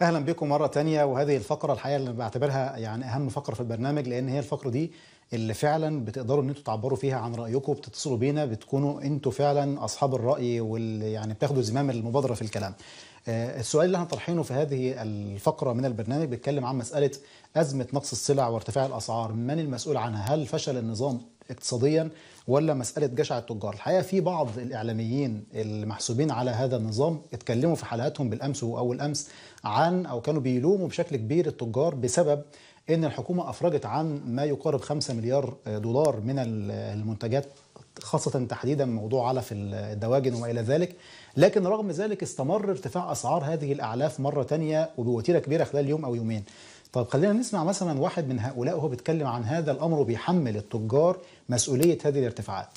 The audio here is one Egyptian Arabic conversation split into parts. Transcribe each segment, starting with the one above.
اهلا بكم مره تانية وهذه الفقره الحقيقه اللي بعتبرها يعني اهم فقره في البرنامج لان هي الفقره دي اللي فعلا بتقدروا ان انتوا تعبروا فيها عن رايكم بتتصلوا بينا بتكونوا انتوا فعلا اصحاب الراي واللي يعني بتاخدوا زمام المبادره في الكلام. آه، السؤال اللي احنا طرحينه في هذه الفقره من البرنامج بيتكلم عن مساله ازمه نقص السلع وارتفاع الاسعار، من المسؤول عنها؟ هل فشل النظام اقتصاديا ولا مساله جشع التجار؟ الحقيقه في بعض الاعلاميين المحسوبين على هذا النظام اتكلموا في حلقاتهم بالامس واول امس عن او كانوا بيلوموا بشكل كبير التجار بسبب ان الحكومه افرجت عن ما يقارب 5 مليار دولار من المنتجات خاصة تحديدا موضوع علف الدواجن وما إلى ذلك لكن رغم ذلك استمر ارتفاع أسعار هذه الأعلاف مرة تانية وبوتيرة كبيرة خلال يوم أو يومين طب خلينا نسمع مثلا واحد من هؤلاء وهو بيتكلم عن هذا الأمر وبيحمل التجار مسؤولية هذه الارتفاعات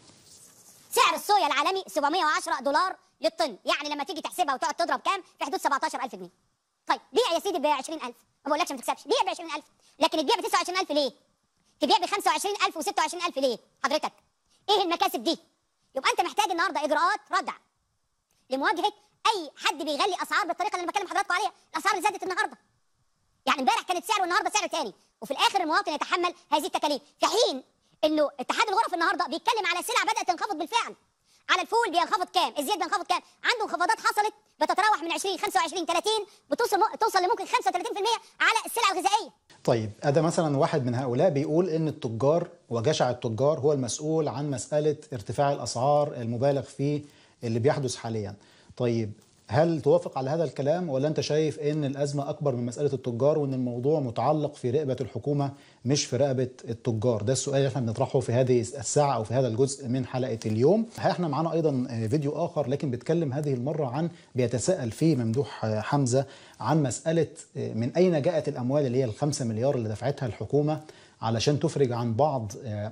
سعر الصويا العالمي 710 دولار للطن يعني لما تيجي تحسبها وتقعد تضرب كام في حدود 17000 جنيه طيب بيع يا سيدي ب 20000 ما بقولكش ما تكسبش بيع ب 20000 لكن تبيع ب 29000 ليه تبيع ب 25000 و26000 ليه حضرتك ايه المكاسب دي يبقى انت محتاج النهارده اجراءات ردع لمواجهه اي حد بيغلي اسعار بالطريقه اللي انا بكلم حضراتكم عليها الاسعار اللي زادت النهارده يعني امبارح كانت سعر والنهارده سعر تاني وفي الاخر المواطن يتحمل هذه التكاليف في حين انه اتحاد الغرف النهارده بيتكلم على سلع بدات تنخفض بالفعل على الفول بينخفض كام الزيت بينخفض كام عنده انخفاضات حصلت بتتراوح من 20 25 30 بتوصل توصل لممكن 35% على السلع الغذائيه طيب هذا مثلا واحد من هؤلاء بيقول ان التجار وجشع التجار هو المسؤول عن مساله ارتفاع الاسعار المبالغ فيه اللي بيحدث حاليا طيب هل توافق على هذا الكلام ولا انت شايف ان الازمه اكبر من مساله التجار وان الموضوع متعلق في رقبه الحكومه مش في رقبه التجار ده السؤال اللي احنا بنطرحه في هذه الساعه او في هذا الجزء من حلقه اليوم احنا معانا ايضا فيديو اخر لكن بيتكلم هذه المره عن بيتساءل فيه ممدوح حمزه عن مساله من اين جاءت الاموال اللي هي الخمسة مليار اللي دفعتها الحكومه علشان تفرج عن بعض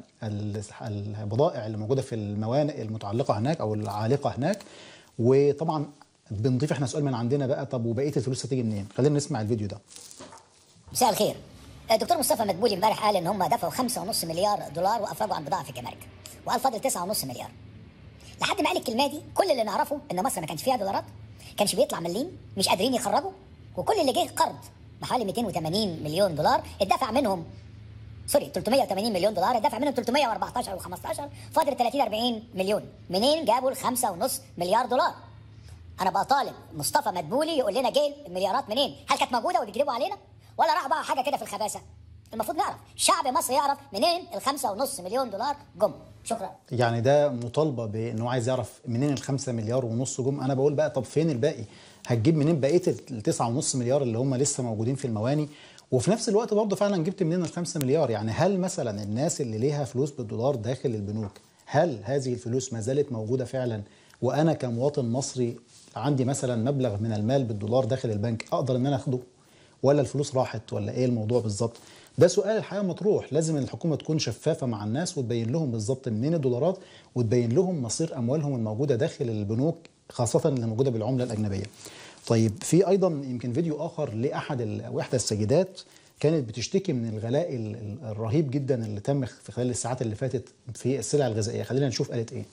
البضائع اللي موجوده في الموانئ المتعلقه هناك او العالقه هناك وطبعا بنضيف احنا سؤال من عندنا بقى طب وبقيه الفلوس هتيجي منين؟ خلينا نسمع الفيديو ده. مساء الخير. الدكتور مصطفى مدبولي امبارح قال ان هم دفعوا 5.5 مليار دولار وافرجوا عن بضاعه في الجمارك. وقال فاضل 9.5 مليار. لحد ما قال الكلمه دي كل اللي نعرفه ان مصر ما كانش فيها دولارات، كانش بيطلع مليم، مش قادرين يخرجوا، وكل اللي جه قرض بحوالي 280 مليون دولار اتدفع منهم سوري 380 مليون دولار اتدفع منهم 314 و15 فاضل 30 40 مليون منين جابوا ال 5.5 مليار دولار انا بقى طالب مصطفى مدبولي يقول لنا جه المليارات منين هل كانت موجوده وبيكذبوا علينا ولا راح بقى حاجه كده في الخباثه المفروض نعرف شعب مصر يعرف منين الخمسة ونص مليون دولار جم شكرا يعني ده مطالبه بانه عايز يعرف منين الخمسة مليار ونص جم انا بقول بقى طب فين الباقي هتجيب منين بقيه التسعة ونص مليار اللي هم لسه موجودين في المواني وفي نفس الوقت برضه فعلا جبت منين الخمسة مليار يعني هل مثلا الناس اللي ليها فلوس بالدولار داخل البنوك هل هذه الفلوس ما زالت موجوده فعلا وانا كمواطن مصري عندي مثلا مبلغ من المال بالدولار داخل البنك اقدر ان انا اخده ولا الفلوس راحت ولا ايه الموضوع بالظبط ده سؤال الحقيقه مطروح لازم الحكومه تكون شفافه مع الناس وتبين لهم بالظبط منين الدولارات وتبين لهم مصير اموالهم الموجوده داخل البنوك خاصه اللي موجوده بالعمله الاجنبيه طيب في ايضا يمكن فيديو اخر لاحد او احدى السيدات كانت بتشتكي من الغلاء الرهيب جدا اللي تم في خلال الساعات اللي فاتت في السلع الغذائيه خلينا نشوف قالت ايه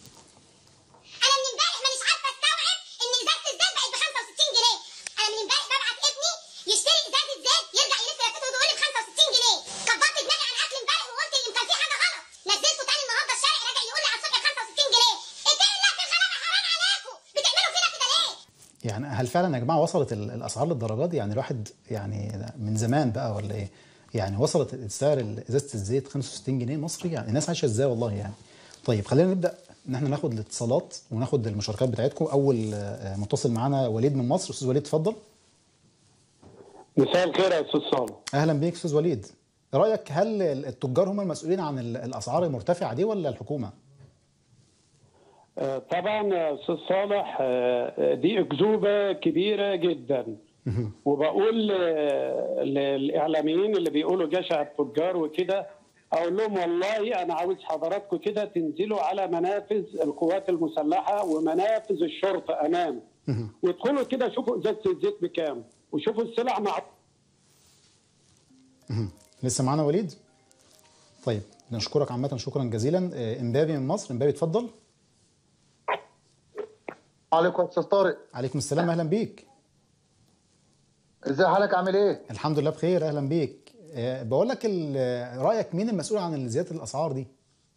يعني هل فعلا يا جماعه وصلت الاسعار للدرجات دي يعني الواحد يعني من زمان بقى ولا ايه؟ يعني وصلت سعر ازازه الزيت 65 جنيه مصري يعني الناس عايشه ازاي والله يعني. طيب خلينا نبدا ان احنا ناخد الاتصالات وناخد المشاركات بتاعتكم اول متصل معانا وليد من مصر استاذ وليد اتفضل. مساء الخير يا استاذ صالح. اهلا بيك استاذ وليد. رايك هل التجار هم المسؤولين عن الاسعار المرتفعه دي ولا الحكومه؟ طبعا يا استاذ صالح دي اكذوبه كبيره جدا وبقول للاعلاميين اللي بيقولوا جشع التجار وكده اقول لهم والله انا عاوز حضراتكم كده تنزلوا على منافذ القوات المسلحه ومنافذ الشرطه امام وادخلوا كده شوفوا ازازه الزيت بكام وشوفوا السلع مع لسه معانا وليد طيب نشكرك عامه شكرا جزيلا امبابي من مصر امبابي اتفضل عليكم استاذ طارق عليكم السلام اهلا بيك ازي حالك عامل ايه؟ الحمد لله بخير اهلا بيك آه، بقول لك ال- رايك مين المسؤول عن زياده الاسعار دي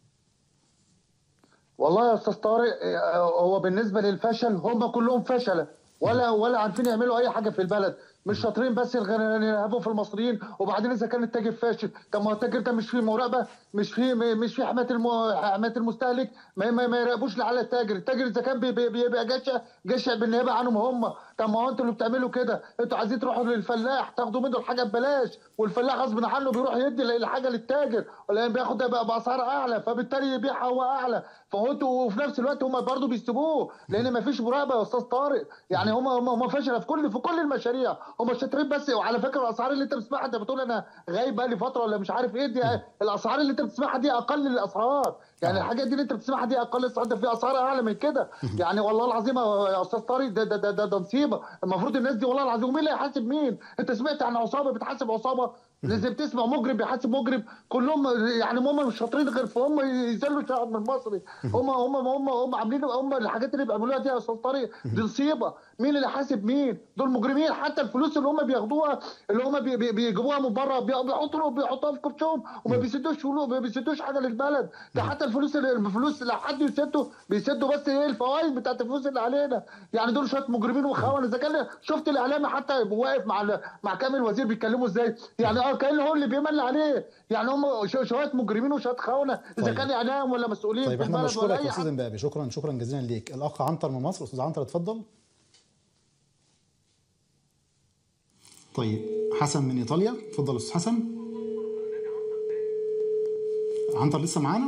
والله يا استاذ طارق آه، هو بالنسبه للفشل هم كلهم فشله ولا ولا عارفين يعملوا اي حاجه في البلد مش شاطرين بس غير إن يلهبوا في المصريين وبعدين اذا كان التاجر فاشل طب ما هو التاجر ده مش فيه مراقبه مش فيه مش فيه حمايه المو... حمايه المستهلك ما, ما, ما يراقبوش على التاجر التاجر اذا كان بي- بي- بيبقى جشع جشع بالنيابه عنهم هم طب ما هو انتوا اللي بتعملوا كده انتوا عايزين تروحوا للفلاح تاخدوا منه الحاجه ببلاش والفلاح غصب عنه بيروح يدي الحاجه للتاجر ولا بياخد ده بقى باسعار اعلى فبالتالي يبيعها هو اعلى فهو انتوا وفي نفس الوقت هم برضه بيسيبوه لان ما فيش مراقبه يا استاذ طارق يعني هم هم هم فشله في كل في كل المشاريع هم شاطرين بس وعلى فكره الاسعار اللي انت بتسمعها انت بتقول انا غايب بقى لي فتره ولا مش عارف ايه دي الاسعار اللي انت بتسمعها دي اقل الاسعار يعني الحاجات دي اللي انت بتسمعها دي اقل الاسعار ده في اسعار اعلى من كده يعني والله العظيم يا استاذ طارق ده ده ده, ده, ده نصيبه المفروض الناس دي والله العظيم مين اللي هيحاسب مين انت سمعت عن عصابه بتحاسب عصابه لازم تسمع مجرم بيحاسب مجرم كلهم يعني هم مش شاطرين غير في هم يذلوا الشعب من المصري هم هم هم هم عاملين هم الحاجات اللي بيعملوها دي يا استاذ طارق دي نصيبه مين اللي حاسب مين دول مجرمين حتى الفلوس اللي هم بياخدوها اللي هم بي- بي- بيجيبوها من بره بي- بيحطوا بيحطوها في كرشهم وما بيسدوش فلوس ما بيسدوش حاجه للبلد ده حتى الفلوس اللي الفلوس لو حد يسدوا بيسدوا بس ايه الفوائد بتاعت الفلوس اللي علينا يعني دول شويه مجرمين وخونه اذا كان شفت الاعلامي حتى واقف مع ال- مع كامل وزير بيتكلموا ازاي يعني اه كان هو اللي بيمل عليه يعني هم شو- شويه مجرمين وشويه خونه اذا طيب. كان اعلام ولا مسؤولين طيب في احنا البلد ولا بنشكرك اي يا استاذ حاجه امبابي شكرا شكرا جزيلا ليك الاخ عنتر من مصر استاذ عنتر اتفضل طيب حسن من ايطاليا اتفضل استاذ حسن عنتر لسه معانا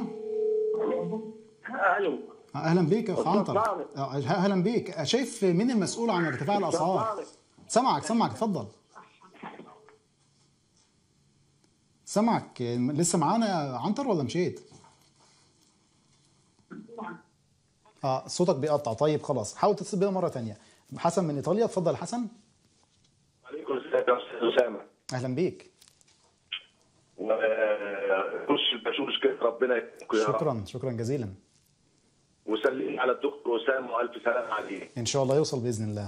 الو اهلا بيك يا اخ أستاذ عنتر طارق. آه، اهلا بيك شايف مين المسؤول عن ارتفاع الاسعار طارق. سامعك سامعك اتفضل سامعك لسه معانا يا عنتر ولا مشيت اه صوتك بيقطع طيب خلاص حاول تتصل بينا مره تانية حسن من ايطاليا اتفضل يا حسن عليكم السلام يا استاذ اسامه اهلا بيك وخش البشوش كده ربنا يكرمكم يا رب شكرا شكرا جزيلا وسلمي على الدكتور اسامه والف سلام عليه ان شاء الله يوصل باذن الله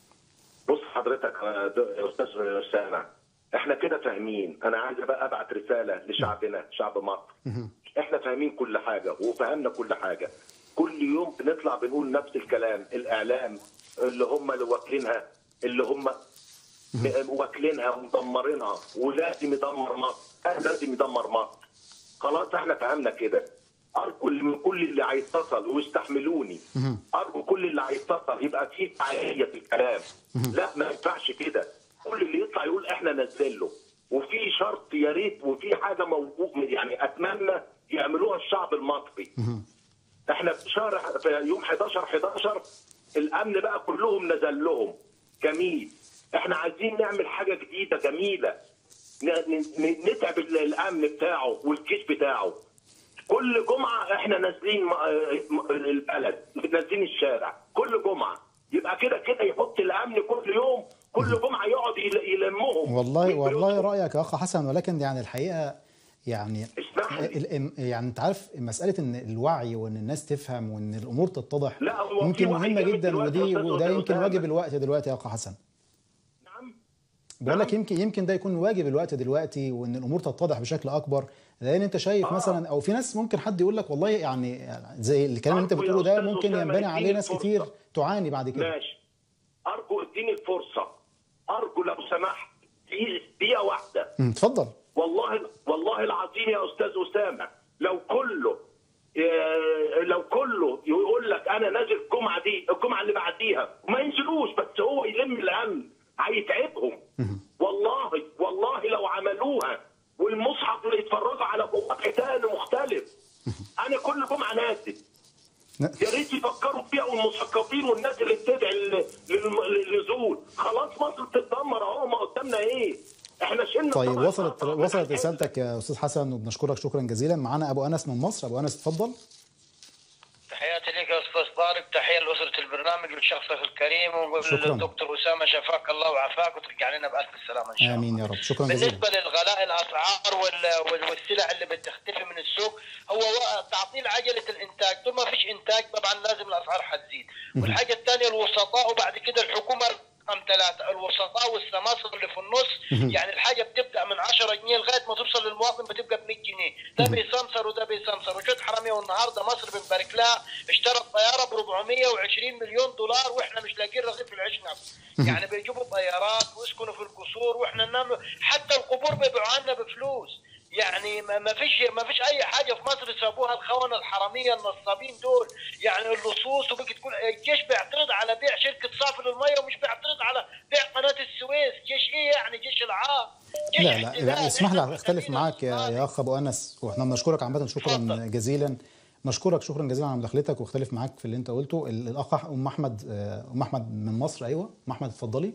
بص حضرتك يا د- يا استاذ اسامه احنا كده فاهمين انا عايز بقى ابعت رساله لشعبنا شعب مصر احنا فاهمين كل حاجه وفهمنا كل حاجه كل يوم بنطلع بنقول نفس الكلام الاعلام اللي هم اللي واكلينها اللي هم م- واكلينها ومدمرينها ولازم يدمر مصر لازم يدمر مصر خلاص احنا فهمنا كده ارجو اللي من كل اللي هيتصل ويستحملوني ارجو كل اللي هيتصل يبقى فيه فعاليه في الكلام لا ما ينفعش كده كل اللي يطلع يقول احنا ننزل له وفي شرط يا ريت وفي حاجه موجود يعني اتمنى يعملوها الشعب المصري احنا في شهر في يوم 11 11 الامن بقى كلهم نزل لهم جميل احنا عايزين نعمل حاجه جديده جميله ن- ن- نتعب ال- الامن بتاعه والجيش بتاعه كل جمعه احنا نازلين م- م- البلد نازلين الشارع كل جمعه يبقى كده كده يحط الامن كل يوم كل جمعه يقعد يل- يلمهم والله من والله بيوتهم. رايك يا اخ حسن ولكن يعني الحقيقه يعني اسمح لي. ال- ال- يعني انت عارف مساله ان الوعي وان الناس تفهم وان الامور تتضح لا، هو في يمكن وعي مهمه جامد جدا دلوقتي ودي يا أستاذ وده يمكن أسامة. واجب الوقت دلوقتي يا اخ حسن نعم بقول لك يمكن يمكن ده يكون واجب الوقت دلوقتي وان الامور تتضح بشكل اكبر لان انت شايف آه. مثلا او في ناس ممكن حد يقول لك والله يعني زي الكلام اللي انت أرجو يا بتقوله ده أستاذ ممكن أسامة ينبني عليه اديني ناس فرصة. كتير تعاني بعد كده ماشي ارجو اديني الفرصه ارجو لو سمحت دقيقة- دقيقه واحده أمم، اتفضل والله والله العظيم يا استاذ اسامه لو كله آه، لو كله يقول لك انا نازل الجمعه دي الجمعه اللي بعديها ما ينزلوش بس هو يلم الامن هيتعبهم والله والله لو عملوها والمصحف اللي يتفرجوا على وضع تاني مختلف انا كل جمعه نازل يا ريت يفكروا فيها والمثقفين والناس اللي بتدعي لل- للم- للنزول خلاص مصر بتتدمر اهو ما قدامنا ايه احنا شلنا طيب طبعاً- وصلت طبعاً وصلت الحاجات. رسالتك يا استاذ حسن وبنشكرك شكرا جزيلا معانا ابو انس من مصر ابو انس اتفضل تحياتي لك يا استاذ طارق تحيه لاسره البرنامج ولشخصك الكريم ونقول شكراً. للدكتور اسامه شفاك الله وعافاك وترجع لنا بالف سلامه ان شاء الله امين يا رب شكرا جزيلا بالنسبه للغلاء الاسعار وال- وال- والسلع اللي بتختفي من السوق هو و- تعطيل عجله الانتاج طول ما فيش انتاج طبعا لازم الاسعار حتزيد والحاجه الثانيه الوسطاء وبعد كده الحكومه رقم ثلاثة الوسطاء والسماسرة اللي في النص يعني الحاجة بتبدأ من 10 جنيه لغاية ما توصل للمواطن بتبقى ب 100 جنيه ده بيسمسر وده بيسمسر وشوت حرامية والنهاردة مصر بنبارك لها اشترت طيارة ب 420 مليون دولار واحنا مش لاقيين رغيف العيش نفسه يعني بيجيبوا طيارات ويسكنوا في القصور واحنا ننام حتى القبور بيبيعوها لنا بفلوس يعني ما ما فيش ما فيش اي حاجه في مصر سابوها الخونه الحراميه النصابين دول يعني اللصوص وبقت تقول الجيش بيعترض على بيع شركه صافي للميه ومش بيعترض على بيع قناه السويس جيش ايه يعني جيش العار جيش لا لا, احتلال. لا اسمح لي إحنا اختلف محتاجين معاك يا, اقتصاد. يا اخ ابو انس واحنا بنشكرك عامه شكرا اتفضل. جزيلا نشكرك شكرا جزيلا على مداخلتك واختلف معاك في اللي انت قلته ال- الاخ أح- ام احمد آه، ام احمد من مصر ايوه ام احمد اتفضلي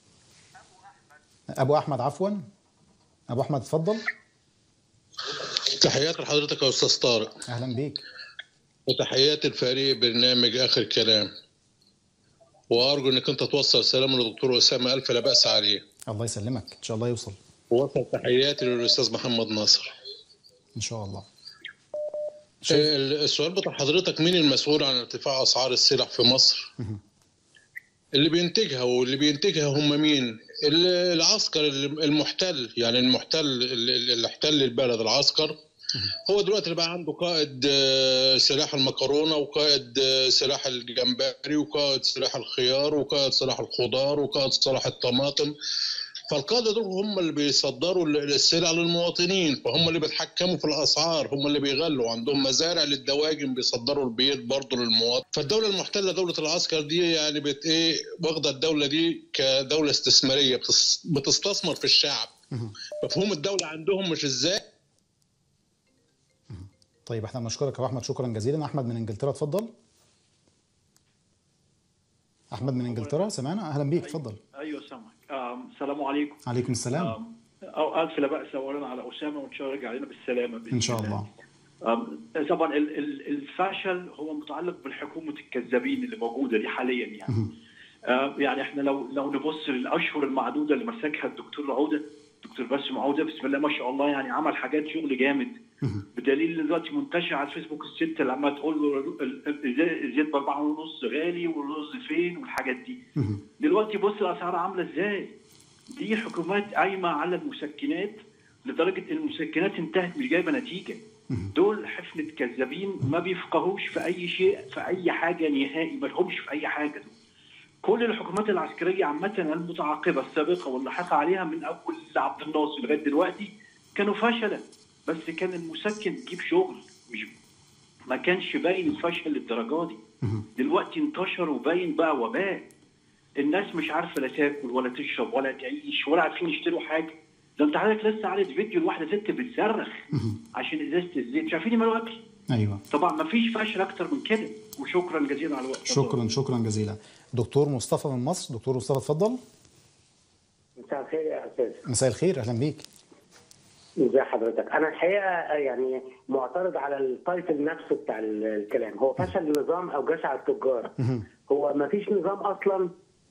ابو احمد عفوا ابو احمد اتفضل تحياتي لحضرتك يا استاذ طارق اهلا بيك وتحياتي لفريق برنامج اخر كلام وارجو انك انت توصل سلام للدكتور اسامه الف لا باس عليه الله يسلمك ان شاء الله يوصل ووصل تحياتي للاستاذ محمد ناصر ان شاء الله ال- السؤال بتاع حضرتك مين المسؤول عن ارتفاع اسعار السلع في مصر؟ اللي بينتجها واللي بينتجها هم مين؟ ال- العسكر المحتل يعني المحتل اللي اللي احتل البلد العسكر هو دلوقتي اللي بقى عنده قائد آه، سلاح المكرونه وقائد آه، سلاح الجمبري وقائد سلاح الخيار وقائد سلاح الخضار وقائد سلاح الطماطم فالقاده دول هم اللي بيصدروا ال- السلع للمواطنين فهم اللي بيتحكموا في الاسعار هم اللي بيغلوا عندهم مزارع للدواجن بيصدروا البيض برضه للمواطن فالدوله المحتله دوله العسكر دي يعني بت ايه واخده الدوله دي كدوله استثماريه بتس- بتستثمر في الشعب مفهوم الدوله عندهم مش ازاي طيب احنا بنشكرك يا أبو احمد شكرا جزيلا احمد من انجلترا اتفضل احمد من انجلترا سمعنا اهلا بيك اتفضل ايوه سامعك آم، السلام عليكم عليكم السلام آم، أو ألف لا بأس أولا على أسامة وإن شاء الله يرجع علينا بالسلامة بإذن ان شاء الله آم، طبعا ال- ال- الفشل هو متعلق بالحكومة الكذابين اللي موجودة دي حاليا يعني آم، يعني احنا لو لو نبص للأشهر المعدودة اللي مسكها الدكتور عودة دكتور باسم عودة بسم الله ما شاء الله يعني عمل حاجات شغل جامد بدليل إن دلوقتي منتشر على الفيسبوك الست اللي عماله تقول له ال- ال- الزيت- الزيت بأربعة ونص غالي والرز فين والحاجات دي دلوقتي بص الاسعار عامله ازاي دي حكومات قايمه على المسكنات لدرجه ان المسكنات انتهت مش جايبه نتيجه دول حفنه كذابين ما بيفقهوش في اي شيء في اي حاجه نهائي ما لهمش في اي حاجه دول. كل الحكومات العسكريه عامه المتعاقبه السابقه واللاحقه عليها من اول عبد الناصر لغايه دلوقتي كانوا فشله بس كان المسكن بيجيب شغل مش ما كانش باين الفشل للدرجه دي دلوقتي انتشر وباين بقى وباء الناس مش عارفه لا تاكل ولا تشرب ولا تعيش ولا عارفين يشتروا حاجه ده انت حضرتك لسه عارض فيديو لواحده ست بتصرخ عشان ازازه الزيت مش عارفين يعملوا اكل ايوه طبعا ما فيش فشل اكتر من كده وشكرا جزيلا على الوقت شكرا شكرا جزيلا دكتور مصطفى من مصر دكتور مصطفى اتفضل مساء الخير يا استاذ مساء الخير اهلا بيك ازي حضرتك انا الحقيقه يعني معترض على التايتل نفسه بتاع ال- الكلام هو فشل النظام او جشع التجار هو ما فيش نظام اصلا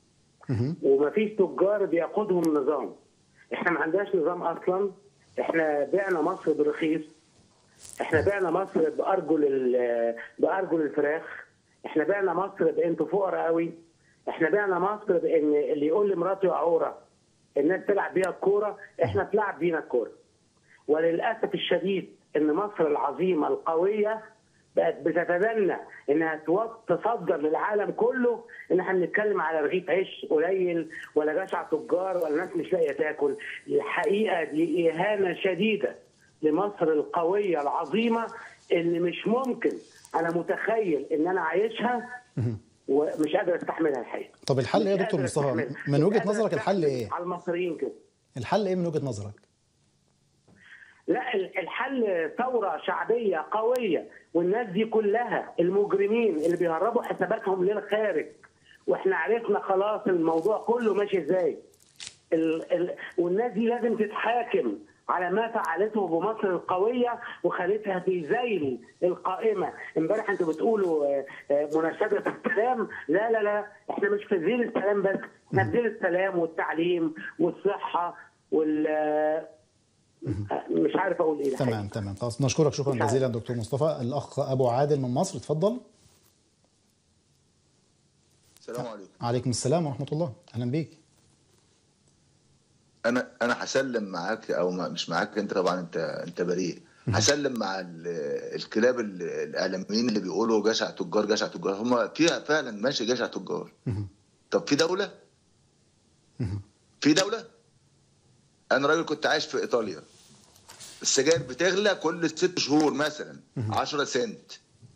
وما فيش تجار بيقودهم النظام احنا ما عندناش نظام اصلا احنا بعنا مصر برخيص احنا بعنا مصر بارجل ال- بارجل الفراخ احنا بعنا مصر بانتوا فقراء قوي احنا بعنا مصر بان اللي يقول لمراته يا عوره الناس تلعب بيها الكوره احنا تلعب بينا الكوره وللاسف الشديد ان مصر العظيمه القويه بقت بتتبنى انها تو- تصدر للعالم كله ان احنا بنتكلم على رغيف عيش قليل ولا جشع تجار ولا ناس مش لاقيه تاكل الحقيقه دي اهانه شديده لمصر القويه العظيمه اللي مش ممكن انا متخيل ان انا عايشها ومش قادر استحملها الحقيقه طب الحل ايه يا مش دكتور قادر مصطفى أستحملها. من مش وجهه قادر نظرك الحل أستحمل ايه على المصريين كده الحل ايه من وجهه نظرك لا ال- الحل ثورة شعبية قوية والناس دي كلها المجرمين اللي بيهربوا حساباتهم للخارج واحنا عرفنا خلاص الموضوع كله ماشي ازاي ال ال والناس دي لازم تتحاكم على ما فعلته بمصر القوية وخلتها في ذيل القائمة امبارح انتوا بتقولوا آه، آه، مناشدة السلام لا لا لا احنا مش في ذيل السلام بس احنا في ذيل السلام والتعليم والصحة وال آه، مش عارف اقول ايه الحقيقة. تمام تمام خلاص نشكرك شكرا مش عارف. جزيلا دكتور مصطفى الاخ ابو عادل من مصر اتفضل السلام عليكم عليكم السلام ورحمه الله اهلا بيك انا انا هسلم معاك او ما مش معاك انت طبعا انت انت بريء هسلم مع ال- الكلاب ال- الاعلاميين اللي بيقولوا جشع تجار جشع تجار هم فيها فعلا ماشي جشع تجار طب في دوله في دوله انا راجل كنت عايش في ايطاليا السجاير بتغلى كل ست شهور مثلا 10 سنت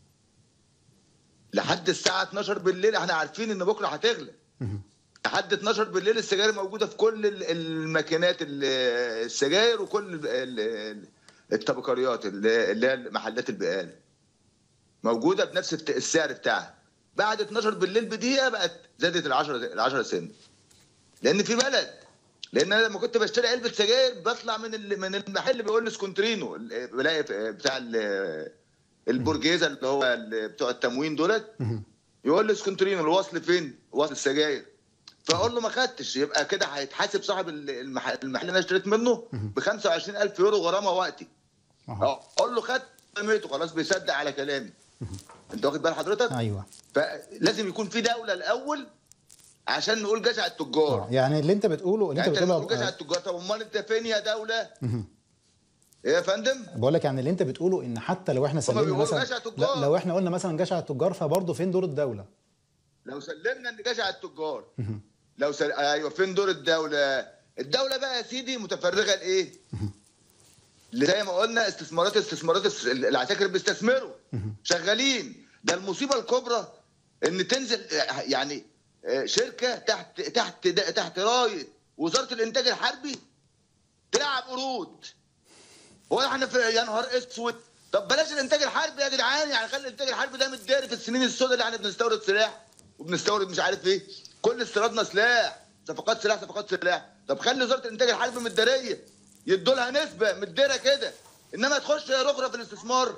لحد الساعه 12 بالليل احنا عارفين ان بكره هتغلى لحد 12 بالليل السجاير موجوده في كل ال- الماكينات ال- السجاير وكل ال- ال- الطبقاريات اللي اللي هي محلات البقال موجوده بنفس الت- السعر بتاعها بعد 12 بالليل بدقيقه بقت زادت ال 10 ال 10 سنت لان في بلد لان انا لما كنت بشتري علبه سجاير بطلع من ال- من المحل اللي بيقول لي سكونترينو ال- بلاقي في- بتاع ال- البرجيزه اللي هو ال- بتوع التموين دولت يقول لي سكونترينو الوصل فين؟ وصل السجاير فاقول له ما خدتش يبقى كده هيتحاسب صاحب المحل, المحل اللي انا اشتريت منه ب 25000 يورو غرامه وقتي اقول له خدت رميته خلاص بيصدق على كلامي انت واخد بال حضرتك؟ ايوه فلازم يكون في دوله الاول عشان نقول جشع التجار يعني اللي انت بتقوله اللي يعني انت انت بتقوله بتقول جشع التجار طب امال انت فين يا دوله؟ ايه يا فندم؟ بقول لك يعني اللي انت بتقوله ان حتى لو احنا سلمنا بيقولوا مثلا جشع تجار. لا، لو احنا قلنا مثلا جشع التجار فبرضه فين دور الدوله؟ لو سلمنا ان جشع التجار لو سل... ايوه فين دور الدوله؟ الدوله بقى يا سيدي متفرغه لايه؟ اللي زي ما قلنا استثمارات استثمارات الس- العساكر بيستثمروا شغالين ده المصيبه الكبرى ان تنزل يعني آه، شركه تحت تحت تحت رايه وزاره الانتاج الحربي تلعب قروض هو احنا في يا نهار اسود طب بلاش الانتاج الحربي يا جدعان يعني خلي الانتاج الحربي ده متداري في السنين السوداء اللي احنا بنستورد سلاح وبنستورد مش عارف ايه كل استيرادنا سلاح صفقات سلاح صفقات سلاح طب خلي وزاره الانتاج الحربي متداريه يدوا لها نسبه متداره كده انما تخش يا رخره في الاستثمار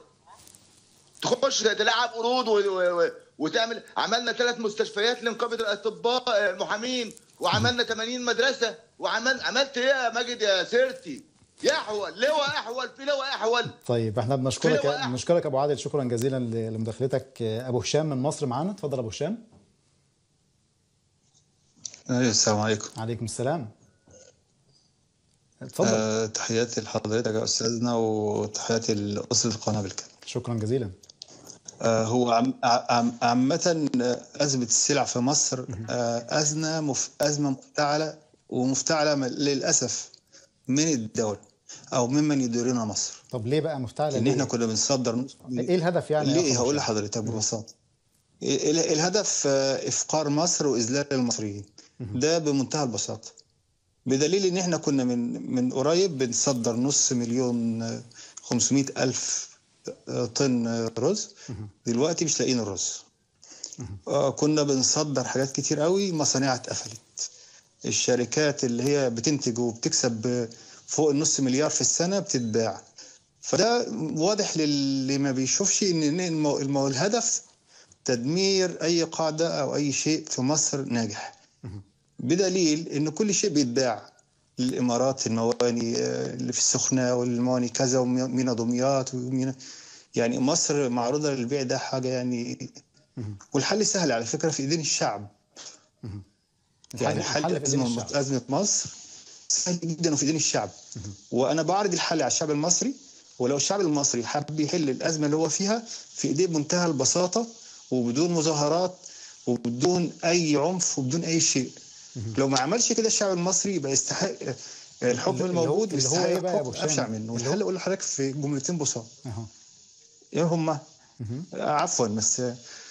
تخش تلعب قروض و... و... و... وتعمل عملنا ثلاث مستشفيات لنقابه الاطباء آه، المحامين وعملنا 80 مدرسه وعمل عملت ايه يا ماجد يا سيرتي يحول لواء احول في لواء احول طيب احنا في بنشكرك لواء. بنشكرك ابو عادل شكرا جزيلا ل- لمداخلتك ابو هشام من مصر معانا اتفضل ابو هشام ايوه السلام عليكم عليكم السلام اتفضل آه تحياتي لحضرتك يا استاذنا وتحياتي لاسره القناه بالكامل شكرا جزيلا آه هو عم عم عامة آه، أزمة السلع في مصر آه أزمة مف أزمة مفتعلة ومفتعلة م- للأسف من الدولة أو ممن يديرون مصر طب ليه بقى مفتعله إن ليه؟ إحنا كنا بنصدر نص ايه الهدف يعني يا ليه أخو هقول هشام؟ لحضرتك ببساطة ال- الهدف آه، إفقار مصر وإذلال المصريين ده بمنتهى البساطة بدليل إن إحنا كنا من من قريب بنصدر نص مليون آه، 500 ألف آه، طن آه، رز دلوقتي مش لاقيين الرز آه، كنا بنصدر حاجات كتير قوي مصانعها اتقفلت الشركات اللي هي بتنتج وبتكسب آه، فوق النص مليار في السنة بتتباع فده واضح للي ما بيشوفش ان المو- المو- الهدف تدمير اي قاعده او اي شيء في مصر ناجح بدليل ان كل شيء بيتباع الامارات المواني آه، اللي في السخنه والمواني كذا ومينا دمياط ومينا يعني مصر معروضه للبيع ده حاجه يعني والحل سهل على فكره في ايدين الشعب يعني الحل- حل الحل في إيدين ازمه الشعب. ازمه مصر سهل جدا وفي ايدين الشعب وانا بعرض الحل على الشعب المصري ولو الشعب المصري حب يحل الازمه اللي هو فيها في ايديه بمنتهى البساطه وبدون مظاهرات وبدون اي عنف وبدون اي شيء لو ما عملش كده الشعب المصري يبقى يستحق الحكم اللي هو- الموجود اللي هو يستحق إيه بقى يا أبو حكم هشام؟ ابشع منه اللي والحل اقول لحضرتك في جملتين بساط أها. ايه هما عفوا بس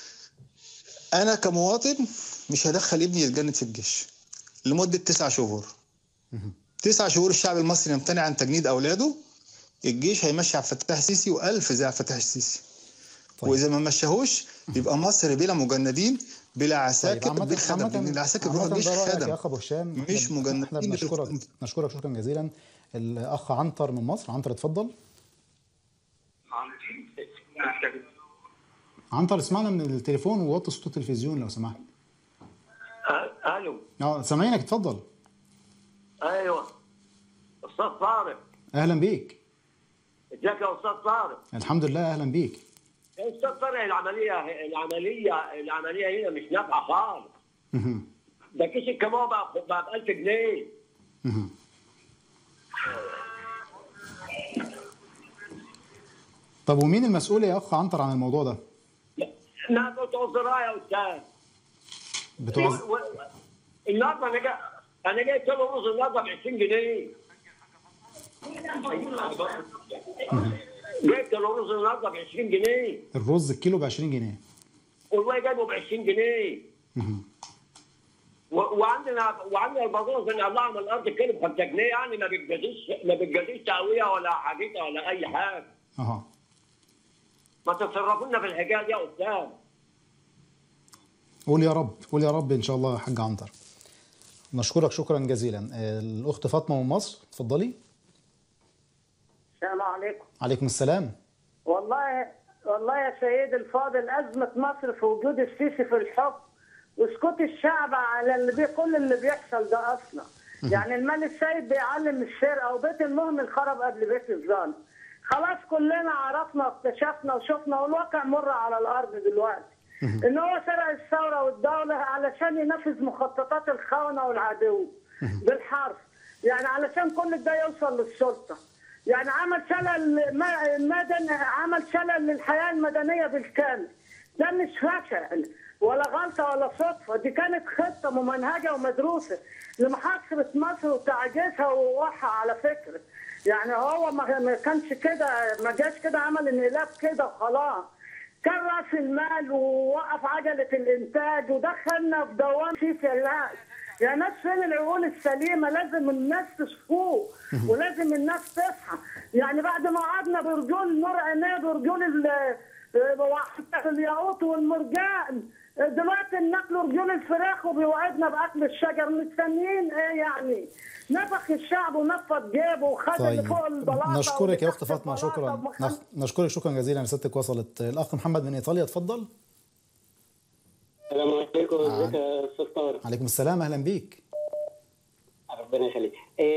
انا كمواطن مش هدخل ابني الجنة في الجيش لمدة تسعة شهور تسعة شهور الشعب المصري يمتنع عن تجنيد أولاده الجيش هيمشي عبد الفتاح السيسي وألف زي عبد الفتاح السيسي طيب. وإذا ما مشاهوش يبقى مصر بلا مجندين بلا طيب عساكر عامة بالخدم لأن العساكر بيروحوا عامة الجيش ده رأيك يا خدم اخ ابو هشام مش احنا- مجندين احنا بنشكرك نشكرك شكرا جزيلا الاخ عنتر من مصر عنتر اتفضل عنتر اسمعنا من التليفون ووطي صوت التلفزيون لو سمحت الو اه سامعينك اتفضل ايوه استاذ طارق اهلا بيك ازيك يا استاذ طارق الحمد لله اهلا بيك يا استاذ طارق العمليه العمليه العمليه هنا مش نافعه خالص مهم. ده كيس الكمون بقى بقى ب 1000 جنيه مهم. طب ومين المسؤول يا اخ عنتر عن الموضوع ده؟ ناس بتوع الزراعه يا استاذ بتوع و- و- النهارده انا جاي انا جاي كيلو رز النهارده ب 20 جنيه جايب كيلو رز النهارده ب 20 جنيه الرز الكيلو ب 20 جنيه والله جايبه ب 20 جنيه مهم. و- وعندنا وعندنا البطاطس بنقلعها من الارض كيلو ب 5 جنيه يعني ما بتجازيش ما بتجازيش تقويه ولا حاجتها ولا اي حاجه اها ما تتصرفونا في الحكايه دي يا استاذ قول يا رب قول يا رب ان شاء الله يا حاج عنتر نشكرك شكرا جزيلا آه، الاخت فاطمه من مصر اتفضلي السلام عليكم عليكم السلام والله والله يا سيدي الفاضل أزمة مصر في وجود السيسي في الحكم وسكوت الشعب على اللي بي كل اللي بيحصل ده أصلا يعني المال السيد بيعلم السرقة وبيت المهمل خرب قبل بيت الظالم خلاص كلنا عرفنا واكتشفنا وشفنا والواقع مر على الأرض دلوقتي إن هو سرق الثورة والدولة علشان ينفذ مخططات الخونة والعدو بالحرف يعني علشان كل ده يوصل للسلطة يعني عمل شلل ما- مدني عمل شلل للحياه المدنيه بالكامل ده مش فشل ولا غلطه ولا صدفه دي كانت خطه ممنهجه ومدروسه لمحاصره مصر وتعجيزها ووقعها على فكره يعني هو ما ما كانش كده ما جاش كده عمل انقلاب كده وخلاص كان راس المال ووقف عجله الانتاج ودخلنا في دوام فيه لا يا ناس فين العقول السليمه لازم الناس تفوق ولازم الناس تصحى يعني بعد ما قعدنا برجول نور عينيه برجول ال- وحتى الياقوت والمرجان دلوقتي بناكلوا رجول الفراخ وبيوعدنا باكل الشجر مستنيين ايه يعني نفخ الشعب ونفض جيبه وخد اللي فوق طيب البلاطه نشكرك يا اخت واللي تحت فاطمه البلاطة شكرا ومخ- نخ- نشكرك شكرا جزيلا رسالتك وصلت الاخ محمد من ايطاليا اتفضل السلام عليكم ازيك يا استاذ طارق عليكم السلام اهلا بيك ربنا يخليك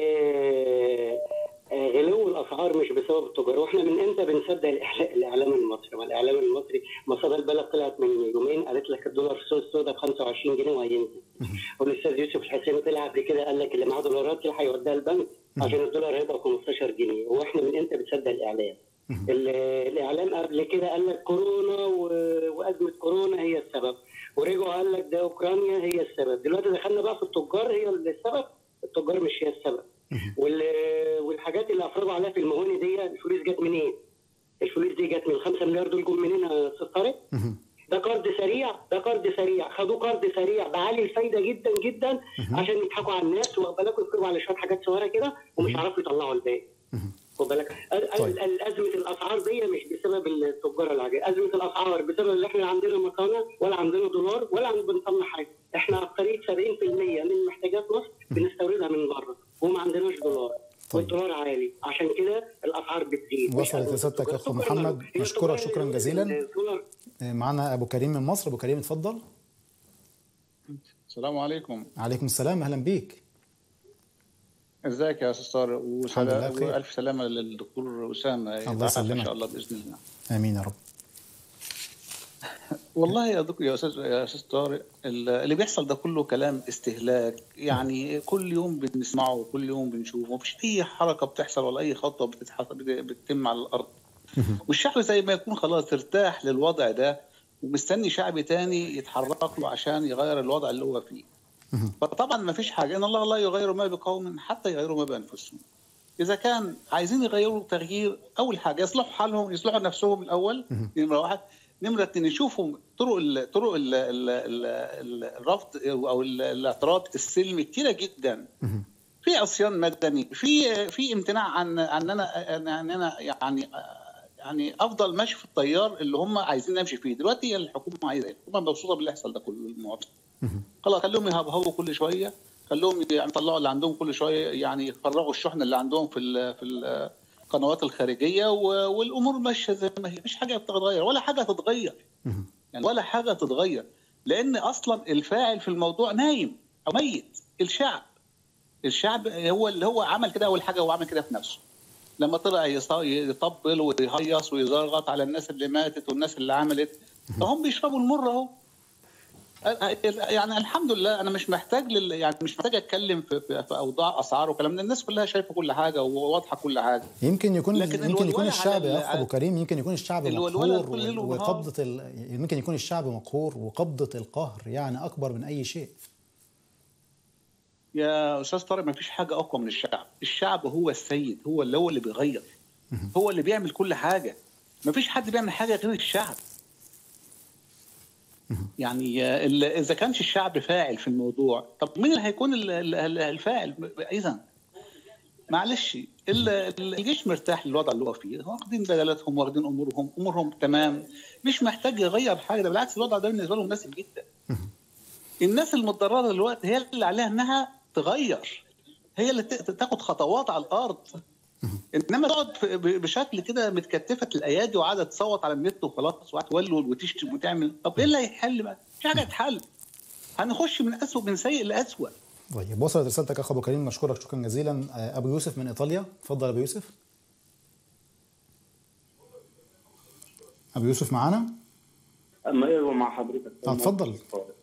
إيه آه، غلو الاسعار مش بسبب التجار واحنا من امتى بنصدق الإعلا- الاعلام المصري ما الاعلام المصري مصادر البلد طلعت من يومين قالت لك الدولار في السوق السوداء ب 25 جنيه وهينزل والاستاذ يوسف الحسيني طلع قبل كده قال لك اللي معاه دولارات يلحق يوديها البنك عشان الدولار هيبقى 15 جنيه واحنا من امتى بنصدق الاعلام ال- الاعلام قبل كده قال لك كورونا و- وازمه كورونا هي السبب ورجعوا قال لك ده اوكرانيا هي السبب دلوقتي دخلنا بقى في التجار هي اللي السبب التجار مش هي السبب وال- والحاجات اللي افرضوا عليها في المهوني دي الفلوس جت منين؟ الفلوس دي جت من 5 مليار دول جم منين يا استاذ طارق؟ ده قرض سريع ده قرض سريع خدوه قرض سريع بعالي الفايده جدا جدا عشان يضحكوا على الناس واخد بالك ويفرضوا على شويه حاجات صغيره كده ومش هيعرفوا يطلعوا الباقي خد بالك ال- ال- ال- ازمه الاسعار دي مش بسبب التجار العاديه ازمه الاسعار بسبب ان احنا لا عندنا مكانه ولا عندنا دولار ولا عم بنطلع حاجه احنا اكتريه 70% من محتاجات مصر بنستوردها من بره وما عندناش دولار والدولار عالي عشان كده الاسعار بتزيد وصلت رسالتك يا اخ محمد نشكرك شكرا جزيلا آه، معنا ابو كريم من مصر ابو كريم اتفضل السلام عليكم عليكم السلام اهلا بيك ازيك يا استاذ طارق الحمد لله وسلام بخير. والف سلامه للدكتور اسامه الله يتعافى ان يسلمك. شاء الله باذن الله امين يا رب والله يا دكتور يا استاذ يا استاذ طارق ال- اللي بيحصل ده كله كلام استهلاك يعني كل يوم بنسمعه وكل يوم بنشوفه مفيش اي حركه بتحصل ولا اي خطوه بتتحط بتتم على الارض والشعب زي ما يكون خلاص ارتاح للوضع ده ومستني شعب تاني يتحرك له عشان يغير الوضع اللي هو فيه فطبعا ما فيش حاجه ان الله لا يغير ما بقوم حتى يغيروا ما بانفسهم اذا كان عايزين يغيروا تغيير اول حاجه يصلحوا حالهم يصلحوا نفسهم الاول نمره واحد نمره اثنين يشوفوا طرق ال طرق ال ال ال ال الرفض او ال- الاعتراض السلمي كتيره جدا في عصيان مدني في في امتناع عن عن انا عن انا يعني يعني افضل ماشي في التيار اللي هم عايزين نمشي فيه دلوقتي هي الحكومه عايزه ايه؟ الحكومه مبسوطه باللي يحصل ده كله للمواطن خلاص خليهم يهبهبوا كل شويه خليهم يعني يطلعوا اللي عندهم كل شويه يعني يفرغوا الشحن اللي عندهم في ال في القنوات الخارجيه و- والامور ماشيه زي ما هي مفيش حاجه بتتغير ولا حاجه تتغير يعني ولا حاجه تتغير لان اصلا الفاعل في الموضوع نايم او ميت الشعب الشعب هو اللي هو عمل كده اول حاجه هو عمل كده في نفسه لما طلع يص- يطبل ويهيص ويزرغط على الناس اللي ماتت والناس اللي عملت فهم بيشربوا المر اهو يعني الحمد لله انا مش محتاج لل... يعني مش محتاج اتكلم في, في, في اوضاع اسعار وكلام ده الناس كلها شايفه كل حاجه وواضحه كل حاجه يمكن يكون لكن يمكن يكون الولولة الشعب على يا ال- اخ ابو كريم يمكن يكون الشعب الولولة مقهور كل ليل و- ونهار. وقبضه ال... يمكن يكون الشعب مقهور وقبضه القهر يعني اكبر من اي شيء يا استاذ طارق ما فيش حاجه اقوى من الشعب الشعب هو السيد هو اللي هو اللي بيغير هو اللي بيعمل كل حاجه ما فيش حد بيعمل حاجه غير الشعب يعني آه، ال- اذا كانش الشعب فاعل في الموضوع طب مين اللي هيكون ال- ال- ال- الفاعل اذا معلش ال- ال- الجيش مرتاح للوضع اللي هو فيه واخدين بدلاتهم واخدين امورهم امورهم تمام مش محتاج يغير حاجه ده بالعكس الوضع ده بالنسبه له مناسب جدا الناس المتضرره دلوقتي هي اللي عليها انها تغير هي اللي ت- تاخد خطوات على الارض انما تقعد في- ب- بشكل كده متكتفه الايادي وقاعده تصوت على النت وخلاص وقاعد تولول وتشتم وتعمل طب ايه اللي هيحل بقى؟ مش حاجه تحل هنخش من اسوء من سيء لاسوء طيب وصلت رسالتك اخ ابو كريم نشكرك شكرا جزيلا آه، ابو يوسف من ايطاليا اتفضل ابو يوسف ابو يوسف معانا اما ايوه مع حضرتك اه اتفضل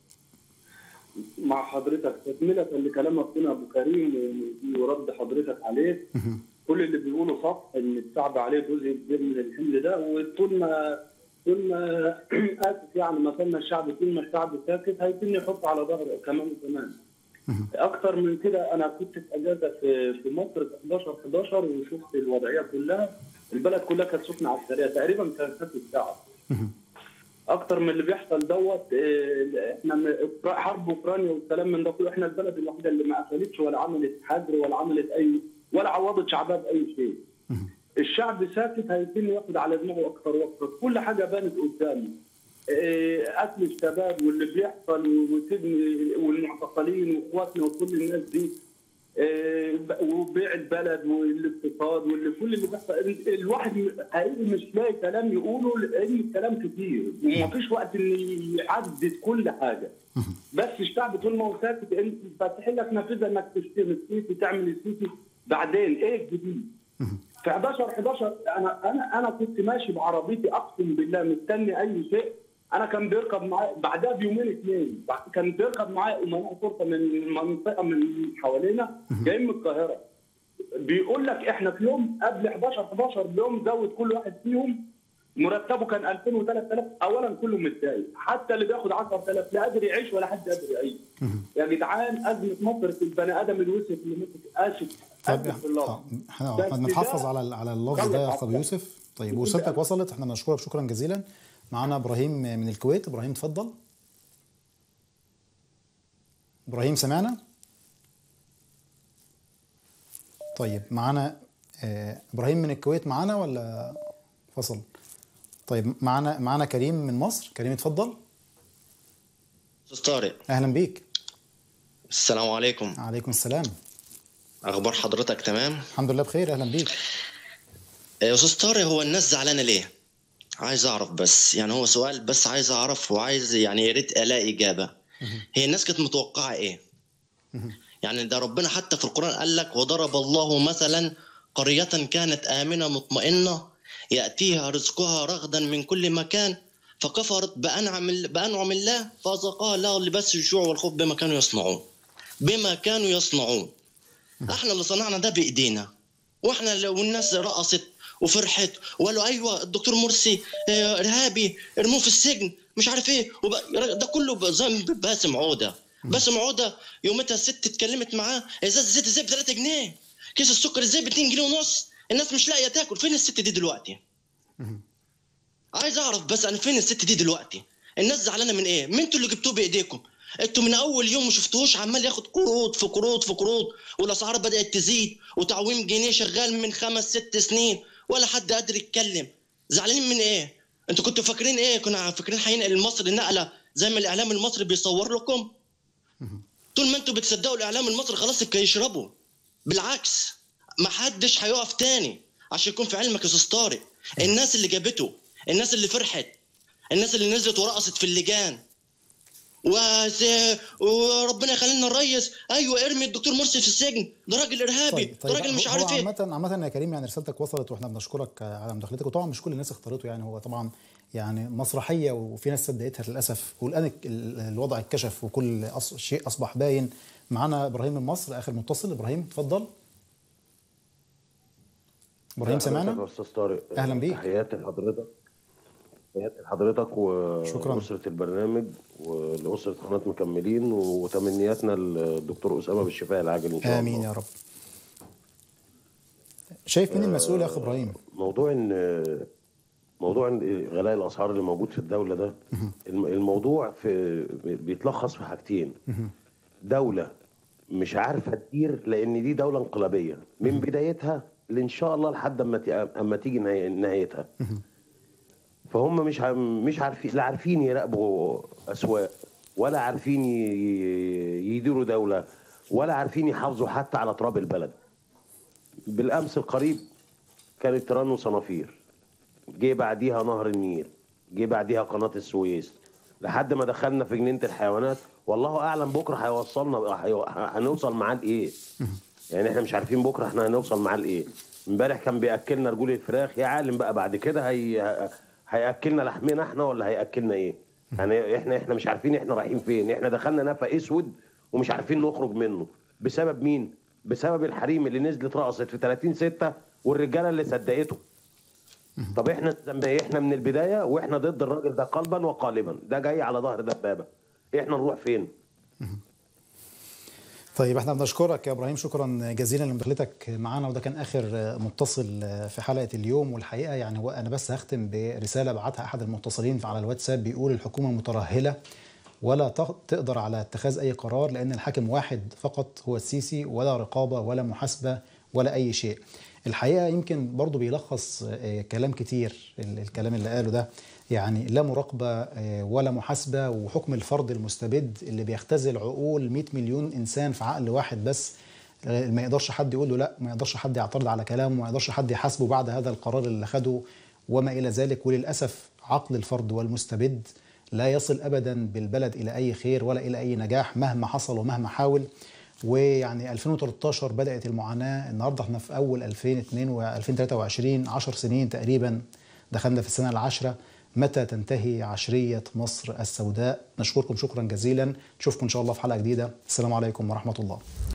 مع حضرتك تكمله لكلام اخونا ابو كريم ورد حضرتك عليه كل اللي بيقوله صح ان الشعب عليه جزء كبير من الحمل ده وطول ما طول ما اسف يعني ما كان الشعب طول ما الشعب ساكت هيتم يحط على ظهره كمان وكمان اكتر من كده انا كنت في اجازه في في مصر في 11 11 وشفت الوضعيه كلها البلد كلها كانت سخنه على السريع تقريبا كانت ست ساعه اكتر من اللي بيحصل دوت آه، احنا م- حرب اوكرانيا والكلام من ده كله احنا البلد الوحيده اللي ما قفلتش ولا عملت حجر ولا عملت اي ولا عوضت شعبها باي شيء. الشعب ساكت هيتم ياخد على دماغه اكتر واكتر كل حاجه بانت قدامه. آه، قتل الشباب واللي بيحصل وسجن والمعتقلين واخواتنا وكل الناس دي آه، وبيع البلد والاقتصاد واللي كل اللي بيحصل الواحد م- حقيقي مش لاقي كلام يقوله لان الكلام كتير ومفيش وقت ان يعدد كل حاجه بس الشعب طول ما هو ساكت انت فاتح لك نافذه انك تشتري السيسي تعمل السيسي بعدين ايه الجديد؟ في 11 11 انا انا انا كنت ماشي بعربيتي اقسم بالله مستني اي شيء انا كان بيركب معايا بعدها بيومين اثنين بعد- كان بيركب معايا امناء شرطه من منطقه من حوالينا جايين من القاهره بيقول لك احنا في يوم قبل 11 11 بيوم زود كل واحد فيهم مرتبه كان 2000 و3000 اولا كله متضايق حتى اللي بياخد 10000 لا قادر يعيش ولا حد قادر يعيش يا جدعان ازمه مصر في البني ادم الوسخ اللي مسك اسف طيب اسف بالله احنا بس احنا بنحافظ ده على ال- على اللفظ ده يا اخ ابو يوسف طيب ورسالتك وصلت احنا بنشكرك شكرا جزيلا معانا ابراهيم من الكويت ابراهيم اتفضل ابراهيم سمعنا طيب معانا آه، ابراهيم من الكويت معانا ولا فصل طيب معانا معانا كريم من مصر كريم اتفضل استاذ طارق اهلا بيك السلام عليكم عليكم السلام اخبار حضرتك تمام الحمد لله بخير اهلا بيك يا استاذ طارق هو الناس زعلانه ليه عايز اعرف بس يعني هو سؤال بس عايز اعرف وعايز يعني يا ريت الاقي اجابه هي الناس كانت متوقعه ايه يعني ده ربنا حتى في القران قال لك وضرب الله مثلا قريه كانت امنه مطمئنه ياتيها رزقها رغدا من كل مكان فكفرت بانعم بانعم الله فاذاقها الله لباس الجوع والخوف بما كانوا يصنعون بما كانوا يصنعون احنا اللي صنعنا ده بايدينا واحنا اللي والناس رقصت وفرحت وقالوا ايوه الدكتور مرسي آه، ارهابي ارموه في السجن مش عارف ايه وب... ده كله بذنب باسم عوده باسم عوده يومتها الست اتكلمت معاه ازاز الزيت ازاي ب 3 جنيه كيس السكر ازاي ب 2 جنيه ونص الناس مش لاقيه تاكل فين الست دي دلوقتي عايز اعرف بس انا فين الست دي دلوقتي الناس زعلانه من ايه ما انتوا اللي جبتوه بايديكم انتوا من اول يوم ما شفتوش عمال ياخد قروض في قروض في قروض والاسعار بدات تزيد وتعويم جنيه شغال من خمس ست سنين ولا حد قادر يتكلم زعلانين من ايه انتوا كنتوا فاكرين ايه كنا فاكرين هينقل مصر نقله زي ما الاعلام المصري بيصور لكم طول ما انتوا بتصدقوا الاعلام المصري خلاص يبقى يشربوا بالعكس ما حدش هيقف تاني عشان يكون في علمك يا استاذ طارق الناس اللي جابته الناس اللي فرحت الناس اللي نزلت ورقصت في اللجان وز- وربنا يخلينا الريس ايوه ارمي الدكتور مرسي في السجن ده راجل ارهابي ده راجل مش هو- عارف هو ايه عامة عامة يا كريم يعني رسالتك وصلت واحنا بنشكرك على مداخلتك وطبعا مش كل الناس اختارته يعني هو طبعا يعني مسرحية وفي ناس صدقتها للأسف والآن ال- ال- الوضع اتكشف وكل أص... شيء أصبح باين معانا إبراهيم من مصر آخر متصل إبراهيم اتفضل إبراهيم حضرتك سمعنا يا استاذ طارق أهلا بيك. تحياتي لحضرتك تحياتي لحضرتك شكراً. واسره البرنامج ولاسره قناه مكملين وتمنياتنا للدكتور اسامه بالشفاء العاجل ان شاء الله آمين يا رب شايف مين المسؤول يا أخ إبراهيم موضوع ان موضوع إن غلاء الاسعار اللي موجود في الدوله ده الم- الموضوع في بيتلخص في حاجتين دوله مش عارفه تدير لان دي دوله انقلابيه من بدايتها ان شاء الله لحد اما ت- اما تيجي نهاية- نهايتها فهم مش ع- مش عارفين لا عارفين يراقبوا اسواق ولا عارفين ي- ي- يديروا دوله ولا عارفين يحافظوا حتى على تراب البلد بالامس القريب كانت تيران وصنافير جه بعديها نهر النيل جه بعديها قناه السويس لحد ما دخلنا في جنينه الحيوانات والله اعلم بكره هيوصلنا هيو- هنوصل معاه لايه يعني احنا مش عارفين بكره احنا هنوصل معاه لايه امبارح كان بياكلنا رجول الفراخ يا عالم بقى بعد كده هي هياكلنا لحمنا احنا ولا هياكلنا ايه يعني احنا احنا مش عارفين احنا رايحين فين احنا دخلنا نفق اسود ومش عارفين نخرج منه بسبب مين بسبب الحريم اللي نزلت رقصت في 30 6 والرجاله اللي صدقته طب احنا ذنب ايه؟ احنا من البدايه واحنا ضد الراجل ده قلبا وقالبا ده جاي على ظهر دبابه احنا نروح فين طيب احنا بنشكرك يا ابراهيم شكرا جزيلا لمداخلتك معانا وده كان اخر متصل في حلقه اليوم والحقيقه يعني هو انا بس هختم برساله بعتها احد المتصلين على الواتساب بيقول الحكومه مترهله ولا تق- تقدر على اتخاذ اي قرار لان الحاكم واحد فقط هو السيسي ولا رقابه ولا محاسبه ولا اي شيء. الحقيقه يمكن برضو بيلخص آه، كلام كتير ال- الكلام اللي قاله ده يعني لا مراقبه آه، ولا محاسبه وحكم الفرد المستبد اللي بيختزل عقول 100 مليون انسان في عقل واحد بس آه، ما يقدرش حد يقول له لا ما يقدرش حد يعترض على كلامه ما يقدرش حد يحاسبه بعد هذا القرار اللي خده وما الى ذلك وللاسف عقل الفرد والمستبد لا يصل ابدا بالبلد الى اي خير ولا الى اي نجاح مهما حصل ومهما حاول ويعني 2013 بدات المعاناه النهارده احنا في اول 2002 و 2023 10 سنين تقريبا دخلنا في السنه العاشره متى تنتهي عشريه مصر السوداء نشكركم شكرا جزيلا نشوفكم ان شاء الله في حلقه جديده السلام عليكم ورحمه الله